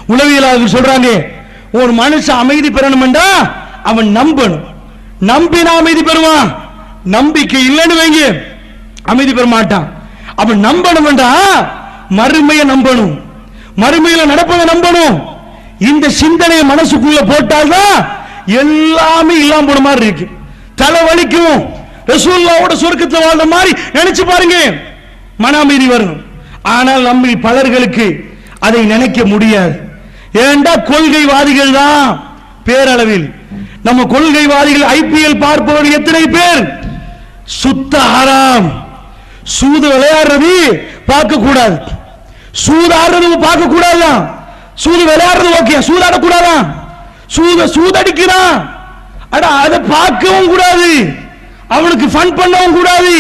உளவியலாளர்கள் சொல்றாங்க ஒரு மனுஷன் அமைதி பெறணும்டா அவன் நம்பணும் நம்பினா அமைதி பெறுவான் நம்பிக்கை இல்லைன்னு வைங்க அமைதி பெற மாட்டான் அவன் நம்பணும்டா மறுமையை நம்பணும் மறுமையில நடப்பதை நம்பணும் இந்த சிந்தனையை மனசுக்குள்ள போட்டால்தான் எல்லாமே இல்லாம போன மாதிரி இருக்கு தலை வலிக்கும் ரசூல்லாவோட சொர்க்கத்துல வாழ்ற மாதிரி நினைச்சு பாருங்க மன அமைதி வரும் ஆனால் நம்ம பலர்களுக்கு அதை நினைக்க முடியாது ஏண்டா கொள்கைவாதிகள் தான் பேரளவில் நம்ம கொள்கைவாதிகள் ஐபிஎல் பார்ப்பவர்கள் எத்தனை பேர் சுத்த ஹராம் சூது விளையாடுறது பார்க்க கூடாது சூது ஆடுறது பார்க்க கூடாதான் சூது விளையாடுறது ஓகே சூதாட கூடாதான் சூத சூதடிக்கிறான் அட அதை பார்க்கவும் கூடாது அவனுக்கு ஃபன் பண்ணவும் கூடாது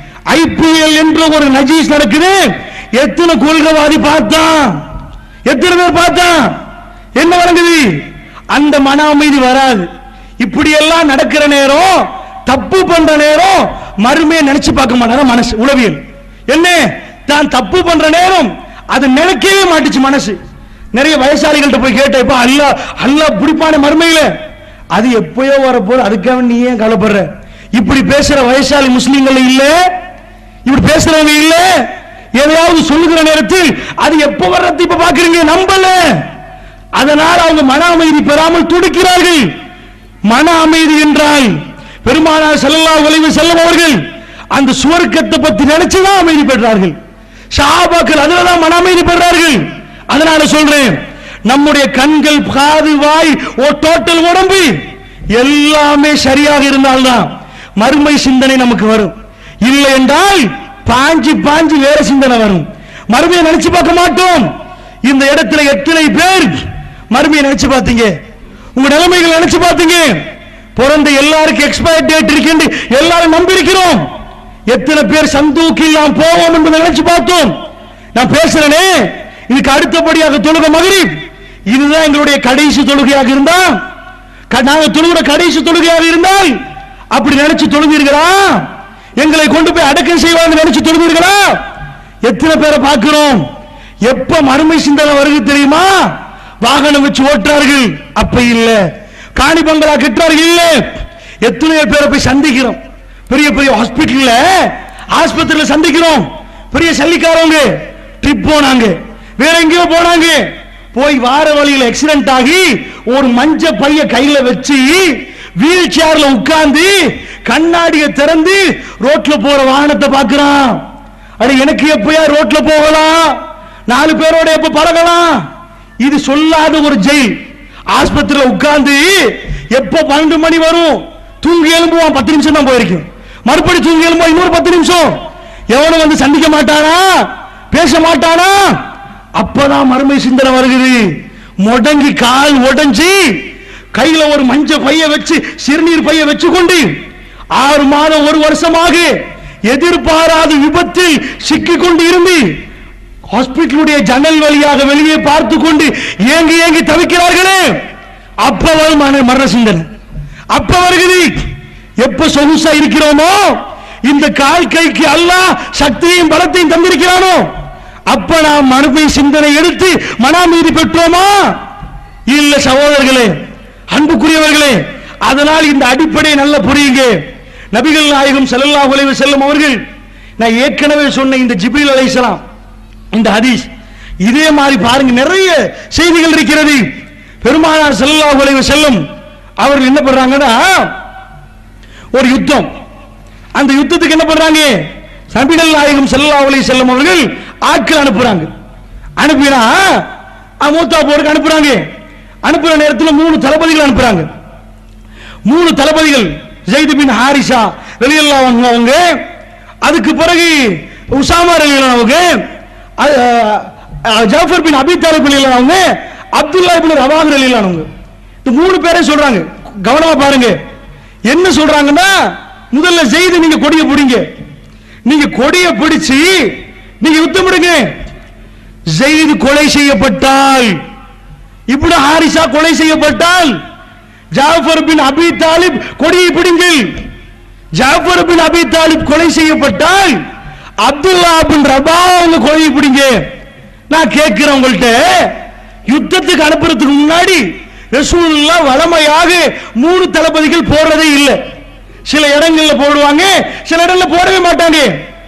ஐபிஎல் என்ற ஒரு நஜீஸ் நடக்குது எத்தனை கொள்கைவாதி பார்த்தான் எத்தனை பேர் பார்த்தான் என்ன வழங்குது அந்த மன அமைதி வராது இப்படி எல்லாம் நடக்கிற நேரம் தப்பு பண்ற நேரம் மறுமையை நினைச்சு பார்க்க மாட்டாங்க மனசு உளவியல் என்ன தான் தப்பு பண்ற நேரம் அது நினைக்கவே மாட்டுச்சு மனசு நிறைய வயசாளிகள்ட்ட போய் கேட்ட இப்ப அல்லா அல்லா பிடிப்பான மறுமையில அது எப்பயோ வரப்போது அதுக்காக நீ ஏன் கவலைப்படுற இப்படி பேசுற வயசாளி முஸ்லீம்கள் இல்ல இப்படி பேசுறவங்க இல்ல எதையாவது சொல்லுகிற நேரத்தில் அது எப்ப வர்றது இப்ப பாக்குறீங்க நம்பல அதனால் அவங்க மன அமைதி பெறாமல் துடிக்கிறார்கள் மன அமைதி என்றால் பெருமானார் ஸல்லல்லாஹு அலைஹி வஸல்லம் அவர்கள் அந்த சுவர்க்கத்தை பத்தி நினைச்சுதான் அமைதி பெற்றார்கள் ஷஹாபாக்கள் அதுல தான் மன அமைதி பெறார்கள் அதனால சொல்றேன் நம்முடைய கண்கள் காது வாய் ஓ டோட்டல் உடம்பு எல்லாமே சரியாக இருந்தால்தான் மறுமை சிந்தனை நமக்கு வரும் இல்லை என்றால் பாஞ்சு பாஞ்சு வேற சிந்தனை வரும் மறுமையை நினைச்சு பார்க்க மாட்டோம் இந்த இடத்துல எத்தனை பேர் மறுமையை நினைச்சு பார்த்தீங்க உங்க நிலைமைகள் நினைச்சு பார்த்தீங்க பிறந்த எல்லாருக்கும் எக்ஸ்பயர் டேட் இருக்கு எல்லாரும் நம்பி இருக்கிறோம் எத்தனை பேர் சந்தூக்கில் நாம் போவோம் என்பதை நினைச்சு பார்த்தோம் நான் பேசுறேனே இதுக்கு அடுத்தபடியாக தொழுக மகரிப் இதுதான் எங்களுடைய கடைசி தொழுகையாக இருந்தா க- நாங்க தொழுகிற கடைசி தொழுகையாக இருந்தால் அப்படி நினைச்சு தொழுவீர்களா எங்களை கொண்டு போய் அடக்கம் செய்வாங்க நினைச்சு தொழுவீர்களா எத்தனை பேரை பார்க்கிறோம் எப்ப மறுமை சிந்தனை வருது தெரியுமா வாகனம் வச்சு ஓட்டுறார்கள் அப்ப இல்ல காணி பங்களா கட்டுறார்கள் இல்ல எத்தனையோ பேரை போய் சந்திக்கிறோம் பெரிய பெரிய ஹாஸ்பிட்டல்ல ஆஸ்பத்திரியில சந்திக்கிறோம் பெரிய சல்லிக்காரவங்க ட்ரிப் போனாங்க வேற எங்கேயோ போனாங்க போய் வார வழியில ஆக்சிடென்ட் ஆகி ஒரு மஞ்ச பைய கையில வச்சு வீல் சேர்ல உட்கார்ந்து கண்ணாடியை திறந்து ரோட்ல போற வாகனத்தை பார்க்கிறான் அட எனக்கு எப்பயா ரோட்ல போகலாம் நாலு பேரோட எப்ப பழகலாம் இது சொல்லாத ஒரு ஜெயில் ஆஸ்பத்திரியில உட்கார்ந்து எப்ப பன்னெண்டு மணி வரும் தூங்கி எழும்புவான் பத்து நிமிஷம் தான் போயிருக்கும் மறுபடி தூங்கி எழும்புவான் இன்னொரு பத்து நிமிஷம் எவனும் வந்து சந்திக்க மாட்டானா பேச மாட்டானா அப்பதான் மறுமை சிந்தனை வருகிறது முடங்கி கால் உடைஞ்சி கையில ஒரு மஞ்ச பைய வச்சு சிறுநீர் பைய வச்சு கொண்டு ஆறு மாதம் ஒரு வருஷமாக எதிர்பாராத விபத்தில் சிக்கிக் கொண்டு இருந்து ஹாஸ்பிட்டலுடைய ஜன்னல் வழியாக வெளியே பார்த்து கொண்டு ஏங்கி ஏங்கி தவிக்கிறார்களே அப்ப வரும் மன- மரண சிந்தனை அப்ப வருகிறது எப்ப சொகுசா இருக்கிறோமோ இந்த கால் கைக்கு அல்லாஹ் சக்தியையும் பலத்தையும் தந்திருக்கிறானோ அப்ப நாம் மறுமை சிந்தனை எடுத்து மனாமீதி பெற்றோமா இல்ல சகோதரர்களே அன்புக்குரியவர்களே அதனால் இந்த அடிப்படை நல்ல புரியுங்க நபிகள் நாயகம் ஸல்லல்லாஹு அலைஹி வஸல்லம் அவர்கள் நான் ஏற்கனவே சொன்ன இந்த ஜிப்ரீல் அலைஹிஸ்ஸலாம் இந்த ஹதீஸ் இதே மாதிரி பாருங்க நிறைய செய்திகள் இருக்கிறது பெருமானார் ஸல்லல்லாஹு அலைஹி வஸல்லம் அவர்கள் என்ன பண்றாங்கன்னா ஒரு யுத்தம் அந்த யுத்தத்துக்கு என்ன பண்றாங்க நபிகள் நாயகம் ஸல்லல்லாஹு அலைஹி வஸல்லம் அவர்கள் ஆட்கள் அனுப்புறாங்க அனுப்பினா அஹ், மூத்தா போருக்கு அனுப்புறாங்க அனுப்புற நேரத்தில் மூணு தளபதிகள் அனுப்புறாங்க மூணு தளபதிகள் ஜெயித் பின் ஹாரிஷா ரலியல்லாஹு அன்ஹு அவங்க அதுக்கு பிறகு உசாமா ரலியல்லாஹு அவங்க அஹ், அஹ், ஜாஃபர் பின் அபி தாலிப் ரலியல்லாஹு அவங்க அப்துல்லா பின் ரவாஹ் ரலியல்லாஹு அவங்க இந்த மூணு பேரை சொல்றாங்க கவனமா பாருங்க என்ன சொல்றாங்கன்னா முதல்ல செய்து நீங்க கொடிய பிடிங்க நீங்க கொடிய பிடிச்சு நீங்க யுத்தம் விடுங்க ஜெயிது கொலை செய்யப்பட்டால் இப்படி ஹாரிசா கொலை செய்யப்பட்டால் ஜாஃபர் பின் அபி தாலிப் கொடியை பிடிங்கள் ஜாஃபர் பின் அபி தாலிப் கொலை செய்யப்பட்டால் அப்துல்லா பின் ரபா அவங்க கொடியை பிடிங்க நான் கேட்கிறேன் உங்கள்ட்ட யுத்தத்துக்கு அனுப்புறதுக்கு முன்னாடி ரசூலுல்லா வளமையாக மூணு தளபதிகள் போடுறதே இல்லை சில இடங்கள்ல போடுவாங்க சில இடங்கள்ல போடவே மாட்டாங்க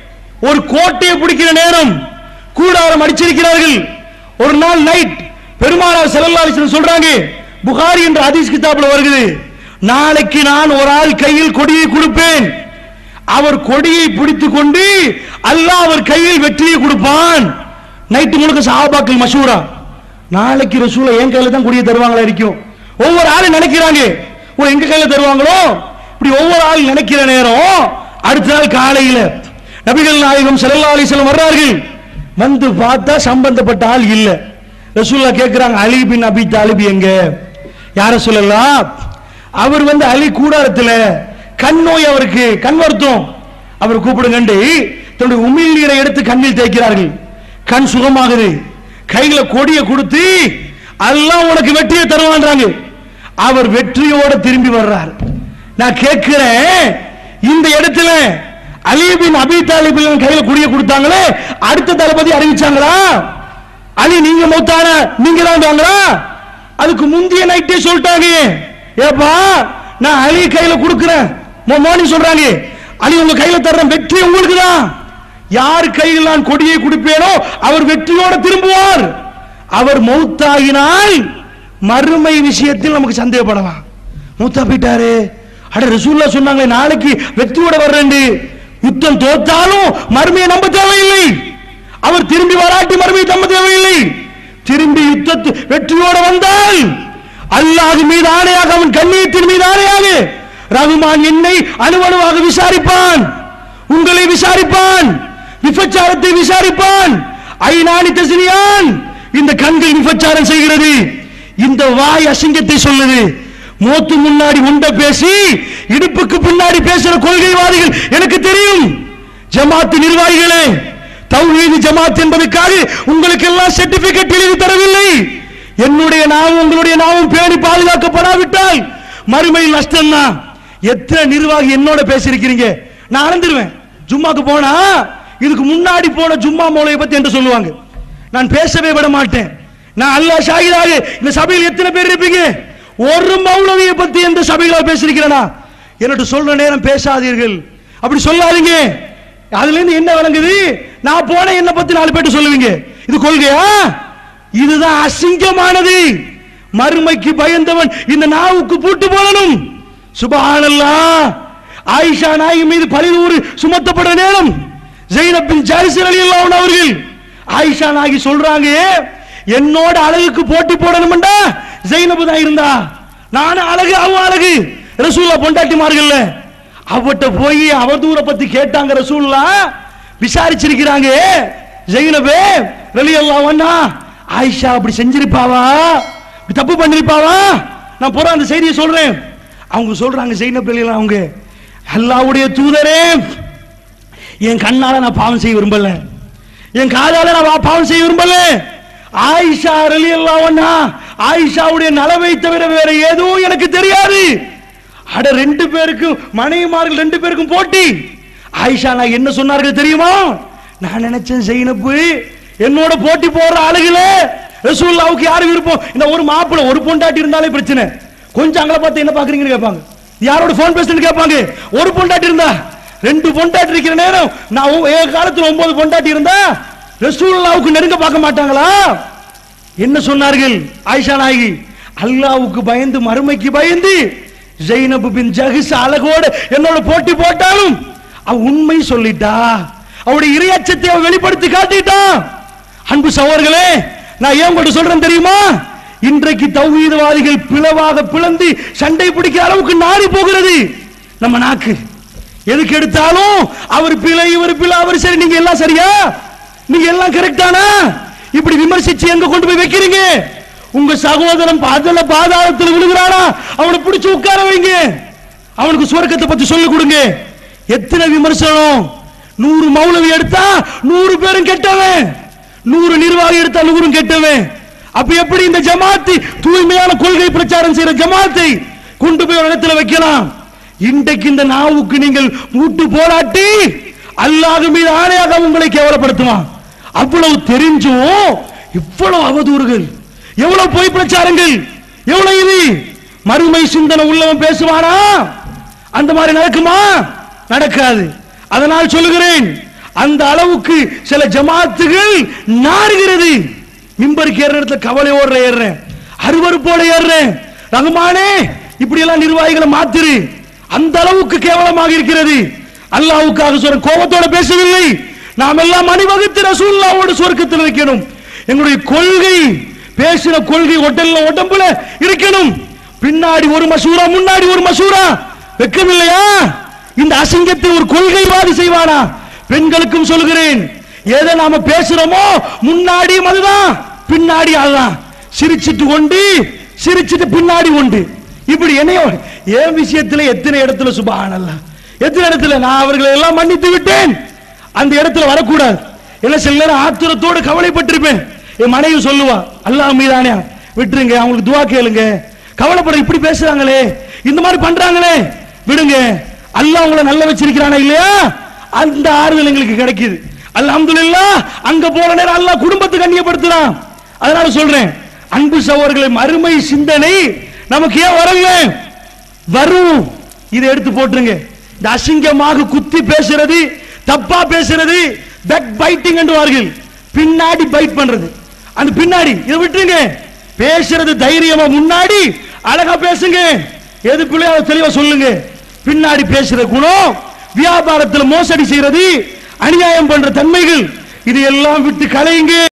ஒரு கோட்டையை பிடிக்கிற நேரம் கூடாரம் அடிச்சிருக்கிறார்கள் ஒரு நாள் நைட் பெருமானார் ஸல்லல்லாஹு அலைஹி வஸல்லம் சொல்றாங்க புகாரி என்ற ஹதீஸ் கிதாப்ல வருகிறது நாளைக்கு நான் ஒரு ஆள் கையில் கொடியை கொடுப்பேன் அவர் கொடியை பிடித்துக் கொண்டு அல்லாஹ் அவர் கையில் வெற்றியை கொடுப்பான் நைட்டு முழுக்க சஹாபாக்கள் மஷூரா நாளைக்கு ரசூலை என் கையில தான் கொடியை தருவாங்களா இருக்கும் ஒவ்வொரு ஆளும் நினைக்கிறாங்க ஓ எங்க கையில தருவாங்களோ இப்படி ஒவ்வொரு ஆள் நினைக்கிற நேரம் அடுத்த நாள் காலையில நபிகள் நாயகம் ஸல்லல்லாஹு அலைஹி வஸல்லம் வர்றார்கள் வந்து பார்த்தா சம்பந்தப்பட்ட ஆள் இல்ல ரசூல்லா கேக்குறாங்க அலி பின் அபி தாலிப் எங்க யார சொல்லலாம் அவர் வந்து அலி கூடாரத்துல கண் நோய் அவருக்கு கண் வருத்தம் அவர் கூப்பிடுங்கண்டு தன்னுடைய உமிழ் நீரை எடுத்து கண்ணில் தேய்க்கிறார்கள் கண் சுகமாகுது கையில கொடியை கொடுத்து அல்லாஹ் உனக்கு வெற்றியை தருவான்றாங்க அவர் வெற்றியோட திரும்பி வர்றார் நான் கேட்கிறேன் இந்த இடத்துல அலிபின் அபி தாலிபின் கையில கொடியை கொடுத்தாங்களே அடுத்த தளபதி அறிவிச்சாங்களா அலி நீங்க மௌத்தான நீங்க தான் வாங்களா அதுக்கு முந்தைய நைட்டே சொல்லிட்டாங்க ஏப்பா நான் அலி கையில கொடுக்கிறேன் மார்னிங் சொல்றாங்க அலி உங்க கையில தர்றேன் வெற்றி உங்களுக்கு தான் யார் கையில் நான் கொடியை கொடுப்பேனோ அவர் வெற்றியோட திரும்புவார் அவர் மௌத்தாகினால் மறுமை விஷயத்தில் நமக்கு சந்தேகப்படலாம் மூத்தா போயிட்டாரு அட ரசூல்லா சொன்னாங்களே நாளைக்கு வெற்றியோட வர்றேன் யுத்தம் தோத்தாலும் மறுமையை நம்ப தேவையில்லை அவர் திரும்பி வராட்டி மறுமையை நம்ப தேவையில்லை திரும்பி யுத்தத்து வெற்றியோட வந்தால் அல்லாஹ் மீது ஆணையாக அவன் கண்ணியத்தின் மீது ஆணையாக ரகுமான் என்னை அணுவணுவாக விசாரிப்பான் உங்களை விசாரிப்பான் விபச்சாரத்தை விசாரிப்பான் ஐநானி தசினியான் இந்த கண்கள் விபச்சாரம் செய்கிறது இந்த வாய் அசிங்கத்தை சொல்லுது மூத்து முன்னாடி உண்ட பேசி இடுப்புக்கு பின்னாடி பேசுற கொள்கைவாதிகள் எனக்கு தெரியும் ஜமாத்து நிர்வாகிகளே தௌஹீது ஜமாத் என்பதற்காக உங்களுக்கு எல்லாம் சர்டிபிகேட் எழுதி தரவில்லை என்னுடைய நாவும் உங்களுடைய நாவும் பேணி பாதுகாக்கப்படாவிட்டால் மறுமையில் நஷ்டம் தான் எத்தனை நிர்வாகி என்னோட பேசியிருக்கிறீங்க நான் அறந்துருவேன் ஜும்மாக்கு போனா இதுக்கு முன்னாடி போன ஜும்மா மௌலையை பத்தி என்று சொல்லுவாங்க நான் பேசவே விட மாட்டேன் நான் அல்லாஹ் ஷாகிதாக இந்த சபையில் எத்தனை பேர் இருப்பீங்க ஒரு மௌலவியை பத்தி எந்த சபையில பேசியிருக்கிறேனா என்னட்டு சொல்ற நேரம் பேசாதீர்கள் அப்படி சொல்லாதீங்க அதுல இருந்து என்ன விளங்குது நான் போன என்ன பத்தி நாலு பேர்ட்ட சொல்லுவீங்க இது கொள்கையா இதுதான் அசிங்கமானது மறுமைக்கு பயந்தவன் இந்த நாவுக்கு பூட்டு போடணும் சுபஹானல்லாஹ் ஆயிஷா நாயகி மீது பழிதூறு சுமத்தப்பட நேரம் ஜெயினப் பின் ஜாரிஸ் ரலியல்லாஹு அன்ஹு அவர்கள் ஆயிஷா நாயகி சொல்றாங்க என்னோட அழகுக்கு போட்டி போடணும்டா ஜெயினப் தான் இருந்தா நானும் அழகு அவன் அழகு ரசூல்லா பொண்டாட்டிமார்கள்ல அவட்ட போய் அவதூற பத்தி கேட்டாங்க ரசூல்லா விசாரிச்சிருக்கிறாங்க ஜெயினபே ரலியல்லாஹு அன்ஹா ஆயிஷா அப்படி செஞ்சிருப்பாவா இப்படி தப்பு பண்ணிருப்பாவா நான் போற அந்த செய்தியை சொல்றேன் அவங்க சொல்றாங்க ஜெயினப் ரலியல்லாஹு அவங்க அல்லாஹ்வுடைய தூதரே என் கண்ணால நான் பாவம் செய்ய விரும்பல என் காதால நான் பா- பாவம் செய்ய விரும்பல ஆயிஷா ரலியல்லாஹு அன்ஹா ஆயிஷாவுடைய நலவை தவிர வேற எதுவும் எனக்கு தெரியாது அட ரெண்டு பேருக்கும் மனைவிமார்கள் ரெண்டு பேருக்கும் போட்டி ஆயிஷா நான் என்ன சொன்னார்கள் தெரியுமா நான் நினைச்சேன் ஜெயினப்பு என்னோட போட்டி போடுற அழகுல ரசூல்லாவுக்கு யாரு விருப்பம் இந்த ஒரு மாப்பிளை ஒரு பொண்டாட்டி இருந்தாலே பிரச்சனை கொஞ்சம் அங்களை பார்த்து என்ன பாக்குறீங்கன்னு கேட்பாங்க யாரோட போன் பேசுன்னு கேட்பாங்க ஒரு பொண்டாட்டி இருந்தா ரெண்டு பொண்டாட்டி இருக்கிற நேரம் நான் ஒ- என் காலத்துல ஒன்பது பொண்டாட்டி இருந்தா ரசூல்லாவுக்கு நெருங்க பார்க்க மாட்டாங்களா என்ன சொன்னார்கள் ஆயிஷா நாயகி அல்லாவுக்கு பயந்து மறுமைக்கு பயந்து ஜெயினப் பின் ஜஹிஸ் அழகோடு என்னோட போட்டி போட்டாலும் அவ உண்மை சொல்லிட்டா அவருடைய இரையச்சத்தை அவ வெளிப்படுத்தி காட்டிட்டா அன்பு சகோதரர்களே நான் ஏன் உங்கள்ட்ட சொல்றேன் தெரியுமா இன்றைக்கு தௌஹீதவாதிகள் பிளவாக பிளந்து சண்டை பிடிக்கிற அளவுக்கு நாடி போகிறது நம்ம நாக்கு எதுக்கு எடுத்தாலும் அவர் பிழை இவர் பிழை அவர் சரி நீங்க எல்லாம் சரியா நீங்க எல்லாம் கரெக்டானா இப்படி விமர்சிச்சு எங்க கொண்டு போய் வைக்கிறீங்க உங்க சகோதரன் அதுல பாதாளத்தில் விழுகிறானா அவனை பிடிச்சு உட்கார வைங்க அவனுக்கு சுவர்க்கத்தை பத்தி சொல்லிக் கொடுங்க எத்தனை விமர்சனம் நூறு மௌலவி எடுத்தா நூறு பேரும் கெட்டவன் நூறு நிர்வாகி எடுத்தா நூறும் கெட்டவன் அப்ப எப்படி இந்த ஜமாத்து தூய்மையான கொள்கை பிரச்சாரம் செய்யற ஜமாத்தை கொண்டு போய் ஒரு இடத்துல வைக்கலாம் இன்றைக்கு இந்த நாவுக்கு நீங்கள் மூட்டு போராட்டி அல்லாஹ் மீது ஆணையாக உங்களை கேவலப்படுத்துவான் அவ்வளவு தெரிஞ்சும் இவ்வளவு அவதூறுகள் எவ்வளவு பொய் பிரச்சாரங்கள் எவ்வளவு இது மறுமை சிந்தனை உள்ளவன் பேசுவானா அந்த மாதிரி நடக்குமா நடக்காது அதனால் சொல்லுகிறேன் அந்த அளவுக்கு சில ஜமாத்துகள் நாறுகிறது மிம்பருக்கு ஏற இடத்துல கவலை ஓடுற ஏறுறேன் அருவருப்போட ஏறுறேன் ரகுமானே இப்படி எல்லாம் நிர்வாகிகளை மாத்திரு அந்த அளவுக்கு கேவலமாக இருக்கிறது அல்லாவுக்காக சொல்ற கோபத்தோட பேசவில்லை நாம் எல்லாம் அணிவகுத்து ரசூல்லாவோட சொர்க்கத்தில் இருக்கணும் எங்களுடைய கொள்கை பேசின கொள்கை ஒட்டல்ல உடம்புல இருக்கணும் பின்னாடி ஒரு மசூரா முன்னாடி ஒரு மசூரா வெக்கமில்லையா இந்த அசிங்கத்தை ஒரு கொள்கைவாதி செய்வானா பெண்களுக்கும் சொல்கிறேன் எதை நாம பேசுறோமோ முன்னாடியும் அதுதான் பின்னாடி அதுதான் சிரிச்சிட்டு கொண்டு சிரிச்சிட்டு பின்னாடி உண்டு இப்படி என்னையோ என் விஷயத்துல எத்தனை இடத்துல சுபஹானல்லா எத்தனை இடத்துல நான் அவர்களை எல்லாம் மன்னித்து விட்டேன் அந்த இடத்துல வரக்கூடாது என்ன சில நேரம் ஆத்திரத்தோடு கவலைப்பட்டிருப்பேன் என் மனைவி சொல்லுவா அல்லாஹ் மீதானே விட்டுருங்க அவங்களுக்கு துவா கேளுங்க கவலைப்பட இப்படி பேசுறாங்களே இந்த மாதிரி பண்றாங்களே விடுங்க அல்லாஹ் உங்களை நல்ல வச்சிருக்கிறானா இல்லையா அந்த ஆறுதல் எங்களுக்கு கிடைக்குது அல்ஹம்துலில்லாஹ் அங்க போற நேரம் அல்லாஹ் குடும்பத்தை கண்ணியப்படுத்துறான் அதனால சொல்றேன் அன்பு சகோதரர்களை மறுமை சிந்தனை நமக்கு ஏன் வரல வரும் இதை எடுத்து போட்டுருங்க இந்த அசிங்கமாக குத்தி பேசுறது தப்பா பேசுறது பேக் பைட்டிங் என்றுவார்கள் பின்னாடி பைட் பண்றது அந்த பின்னாடி இதை விட்டுருங்க பேசுறது தைரியமா முன்னாடி அழகா பேசுங்க எது பிள்ளையா தெளிவா சொல்லுங்க பின்னாடி பேசுற குணம் வியாபாரத்தில் மோசடி செய்யறது அநியாயம் பண்ற தன்மைகள் இது எல்லாம் விட்டு கலையுங்க